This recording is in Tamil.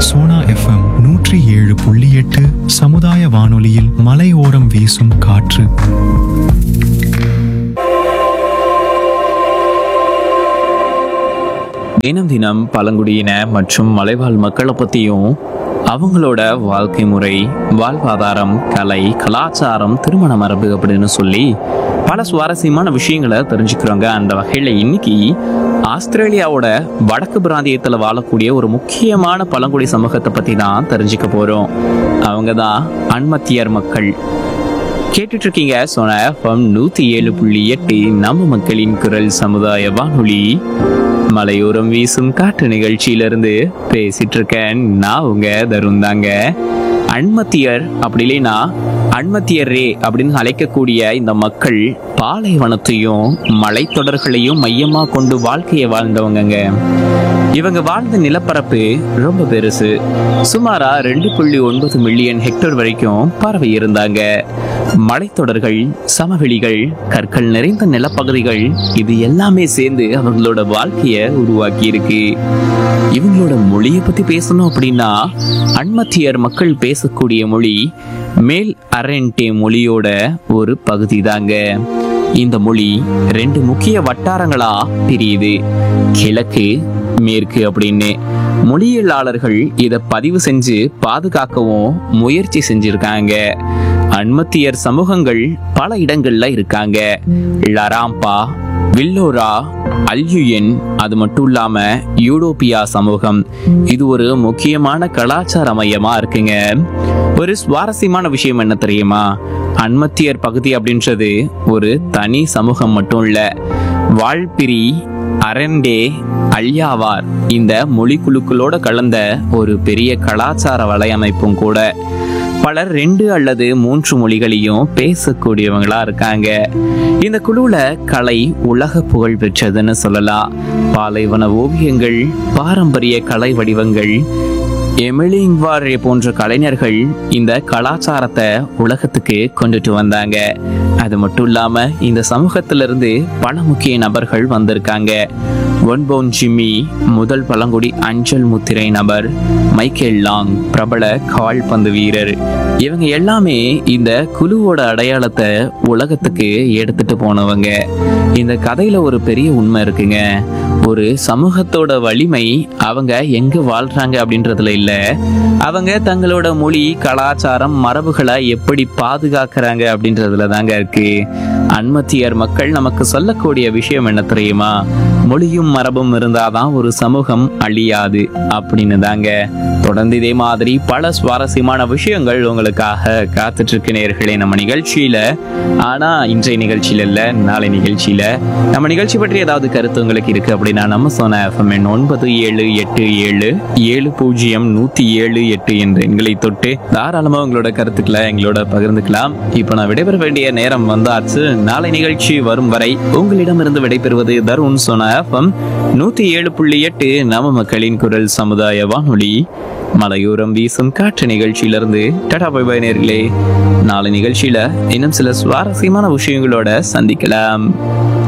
சோனா எஃப்எம் நூற்றி ஏழு புள்ளி எட்டு சமுதாய வானொலியில் மலையோரம் வீசும் காற்று தினம் தினம் பழங்குடியின மற்றும் மலைவாழ் மக்களை பற்றியும் அவங்களோட வாழ்க்கை முறை வாழ்வாதாரம் கலை கலாச்சாரம் திருமண மரபு அப்படின்னு சொல்லி பல சுவாரஸ்யமான விஷயங்களை தெரிஞ்சுக்கிறோங்க அந்த வகையில் இன்னைக்கு ஆஸ்திரேலியாவோட வடக்கு பிராந்தியத்தில் வாழக்கூடிய ஒரு முக்கியமான பழங்குடி சமூகத்தை பற்றி தான் தெரிஞ்சுக்க போகிறோம் அவங்க தான் அன்மத்தியர் மக்கள் கேட்டுட்டு இருக்கீங்க சோனா எஃப்எம் நூத்தி ஏழு புள்ளி எட்டு நம்ம மக்களின் குரல் சமுதாய வானொலி மலையோரம் வீசும் காற்று நிகழ்ச்சியிலிருந்து பேசிட்டு இருக்கேன் நான் உங்க தருண் தாங்க அன்மத்தியர் அப்படி இல்லைன்னா அன்மத்தியர் ரே அப்படின்னு அழைக்கக்கூடிய இந்த மக்கள் பாலைவனத்தையும் மலைத்தொடர்களையும் மையமா கொண்டு வாழ்க்கையை வாழ்ந்தவங்கங்க இவங்க வாழ்ந்த நிலப்பரப்பு ரொம்ப பெருசு சுமாரா ரெண்டு புள்ளி ஒன்பது மில்லியன் ஹெக்டேர் வரைக்கும் பரவி இருந்தாங்க மலைத்தொடர்கள் சமவெளிகள் கற்கள் நிறைந்த நிலப்பகுதிகள் இது எல்லாமே சேர்ந்து அவங்களோட வாழ்க்கைய உருவாக்கி இருக்கு இவங்களோட மொழியை பத்தி பேசணும் அப்படின்னா அன்மத்தியர் மக்கள் பேசக்கூடிய மொழி மேல் அரண்டே மொழியோட ஒரு பகுதி தாங்க இந்த மொழி ரெண்டு முக்கிய வட்டாரங்களா பிரியுது கிழக்கு மேற்கு அப்படின்னு மொழியியலாளர்கள் இதை பதிவு செஞ்சு பாதுகாக்கவும் முயற்சி செஞ்சிருக்காங்க அன்மத்தியர் சமூகங்கள் பல இடங்கள்ல இருக்காங்க லராம்பா வில்லோரா அல்யுயன் அது மட்டும் இல்லாம யூரோப்பியா சமூகம் இது ஒரு முக்கியமான கலாச்சார மையமா இருக்குங்க ஒரு சுவாரஸ்யமான விஷயம் என்ன தெரியுமா அன்மத்தியர் பகுதி அப்படின்றது ஒரு தனி சமூகம் மட்டும் இல்ல வாழ்பிரி அரண்டே அல்யாவார் இந்த மொழி குழுக்களோட கலந்த ஒரு பெரிய கலாச்சார வலையமைப்பும் கூட பலர் ரெண்டு அல்லது மூன்று மொழிகளையும் பேசக்கூடியவங்களா இருக்காங்க இந்த குழுல கலை உலக புகழ் பெற்றதுன்னு சொல்லலாம் பாலைவன ஓவியங்கள் பாரம்பரிய கலை வடிவங்கள் எமிலிங்வாரே போன்ற கலைஞர்கள் இந்த கலாச்சாரத்தை உலகத்துக்கு கொண்டுட்டு வந்தாங்க அது மட்டும் இல்லாம இந்த சமூகத்திலிருந்து பல முக்கிய நபர்கள் வந்திருக்காங்க ஒன்போன் ஜிம்மி முதல் பழங்குடி அஞ்சல் முத்திரை நபர் மைக்கேல் லாங் பிரபல கால்பந்து வீரர் இவங்க எல்லாமே இந்த குழுவோட அடையாளத்தை உலகத்துக்கு எடுத்துட்டு போனவங்க இந்த கதையில ஒரு பெரிய உண்மை இருக்குங்க ஒரு சமூகத்தோட வலிமை அவங்க எங்க வாழ்றாங்க அப்படின்றதுல இல்ல அவங்க தங்களோட மொழி கலாச்சாரம் மரபுகளை எப்படி பாதுகாக்கிறாங்க அப்படின்றதுல தாங்க இருக்கு அன்மத்தியர் மக்கள் நமக்கு சொல்லக்கூடிய விஷயம் என்ன தெரியுமா மொழியும் மரபும் இருந்தாதான் ஒரு சமூகம் அழியாது அப்படின்னு தாங்க தொடர்ந்து இதே மாதிரி பல சுவாரஸ்யமான விஷயங்கள் உங்களுக்காக காத்துட்டு இருக்கு நேர்களே நம்ம நிகழ்ச்சியில ஆனா இன்றைய நிகழ்ச்சியில இல்ல நாளை நிகழ்ச்சியில நம்ம நிகழ்ச்சி பற்றி ஏதாவது கருத்து உங்களுக்கு இருக்கு அப்படின்னா நம்ம சொன்ன எஃப்எம் எண் ஒன்பது ஏழு எட்டு ஏழு ஏழு பூஜ்ஜியம் நூத்தி ஏழு எட்டு என்ற எண்களை தொட்டு தாராளமா உங்களோட கருத்துக்களை எங்களோட பகிர்ந்துக்கலாம் இப்போ நான் விடைபெற வேண்டிய நேரம் வந்தாச்சு நாளை நிகழ்ச்சி வரும் வரை உங்களிடமிருந்து விடைபெறுவது தருண் சொன்ன எஃப்எம் நூத்தி ஏழு புள்ளி எட்டு நம்ம மக்களின் குரல் சமுதாய வானொலி மலையோரம் வீசும் காற்று நிகழ்ச்சியிலிருந்து டாடா பை பை நேர்களே நாளை நிகழ்ச்சியில இன்னும் சில சுவாரஸ்யமான விஷயங்களோட சந்திக்கலாம்